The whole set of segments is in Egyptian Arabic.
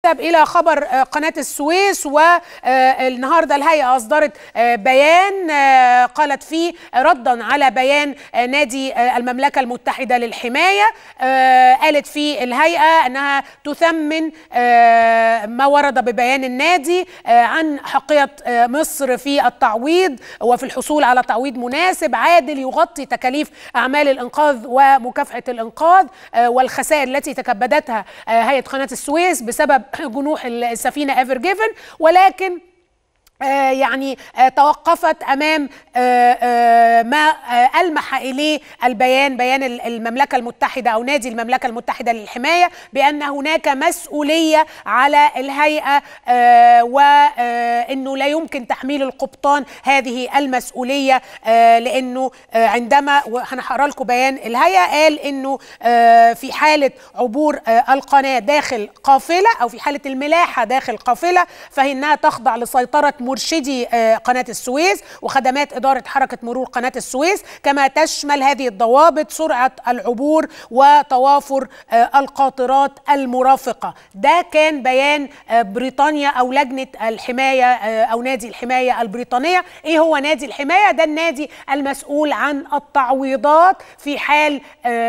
إلى خبر قناة السويس والنهاردة الهيئة أصدرت بيان قالت فيه ردا على بيان نادي المملكة المتحدة للحماية قالت فيه الهيئة أنها تثمن ما ورد ببيان النادي عن حقية مصر في التعويض وفي الحصول على تعويض مناسب عادل يغطي تكاليف أعمال الإنقاذ ومكافحة الإنقاذ والخسائر التي تكبدتها هيئة قناة السويس بسبب جنوح السفينه ايفر جيفن ولكن آه يعني آه توقفت امام آه ما المح اليه البيان بيان المملكه المتحده او نادي المملكه المتحده للحمايه بان هناك مسؤوليه على الهيئه وانه لا يمكن تحميل القبطان هذه المسؤوليه لانه عندما وانا هقرا لكم بيان الهيئه قال انه في حاله عبور القناه داخل قافله او في حاله الملاحه داخل قافله فانها تخضع لسيطره مرشدي قناة السويس وخدمات إدارة حركة مرور قناة السويس كما تشمل هذه الضوابط سرعة العبور وتوافر القاطرات المرافقة ده كان بيان بريطانيا أو لجنة الحماية أو نادي الحماية البريطانية إيه هو نادي الحماية ده النادي المسؤول عن التعويضات في حال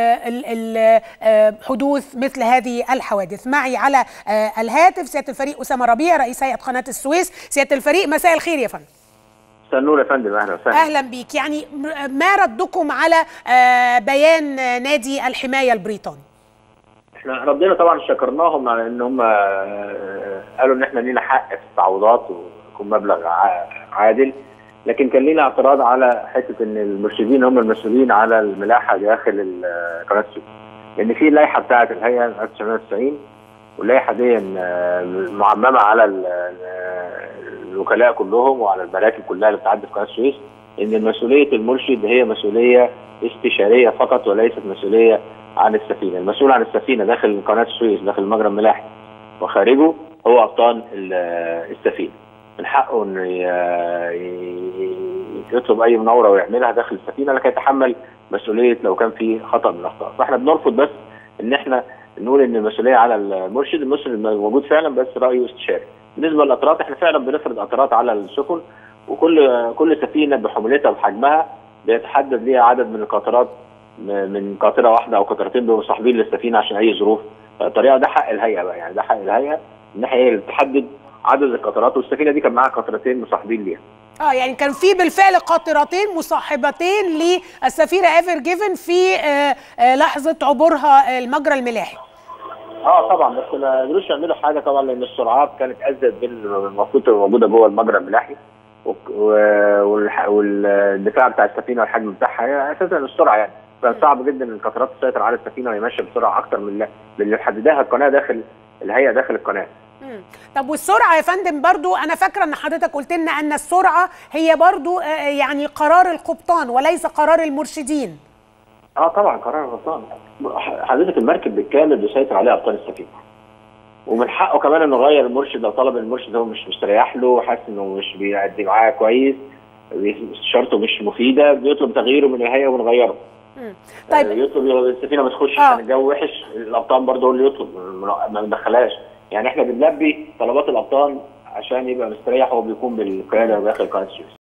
حدوث مثل هذه الحوادث معي على الهاتف سيادة الفريق أسامة ربيع رئيس هيئة قناة السويس سيادة الفريق مساء الخير يا فندم مساء النور يا فندم اهلا وسهلا اهلا بيك يعني ما ردكم على بيان نادي الحمايه البريطاني احنا ردينا طبعا شكرناهم على ان هم قالوا ان احنا لينا حق في التعويضات ويكون مبلغ عادل لكن كان لينا اعتراض على حته ان المرشدين هم المسؤولين على الملاحه داخل قناه السويس لان في اللائحه بتاعه الهيئه 1990 واللائحه دي معممه على الوكلاء كلهم وعلى المراكب كلها اللي بتعدي في قناه السويس ان مسؤوليه المرشد هي مسؤوليه استشاريه فقط وليست مسؤوليه عن السفينه، المسؤول عن السفينه داخل قناه السويس داخل المجرى الملاحي وخارجه هو قبطان السفينه. من حقه انه يطلب اي مناوره ويعملها داخل السفينه لكن يتحمل مسؤوليه لو كان في خطا من الاخطاء، فاحنا بنرفض بس ان احنا نقول ان المسؤوليه على المرشد، المرشد موجود فعلا بس رايه استشاري. بالنسبه للقطارات احنا فعلا بنفرض قطارات على السفن وكل كل سفينه بحمولتها وبحجمها بيتحدد ليها عدد من القطارات من قاطره واحده او قطرتين بيبقوا مصاحبين للسفينه عشان اي ظروف الطريقه ده حق الهيئه بقى يعني ده حق الهيئه ان هي اللي تحدد عدد القطارات والسفينه دي كان معاها قطرتين مصاحبين ليها اه يعني كان في بالفعل قاطرتين مصاحبتين للسفينه ايفر جيفن في آه آه لحظه عبورها المجرى الملاحي اه طبعا بس ما قدروش يعملوا حاجه طبعا لان السرعات كانت ازيد من المفروض تبقى موجوده جوه المجرى الملاحي والدفاع بتاع السفينه والحجم بتاعها هي اساسا السرعه يعني كان صعب جدا ان القطارات تسيطر على السفينه وهي ماشيه بسرعه اكتر من من اللي محدداها القناه داخل الهيئه داخل القناه. طب والسرعه يا فندم برضو انا فاكره ان حضرتك قلت لنا ان السرعه هي برضو يعني قرار القبطان وليس قرار المرشدين. اه طبعا قرار القبطان حضرتك المركب بالكامل بيسيطر عليها ابطال السفينه. ومن حقه كمان انه يغير المرشد لو طلب المرشد هو مش مستريح له حاسس انه مش بيأدي معاه كويس شرطه مش مفيده بيطلب تغييره من الهيئه ونغيره. طيب يطلب السفينه ما تخش عشان الجو وحش الابطال برضه هو اللي يطلب ما ندخلهاش يعني احنا بنلبي طلبات الابطال عشان يبقى مستريح وهو بيكون بالقياده داخل قناه السويس.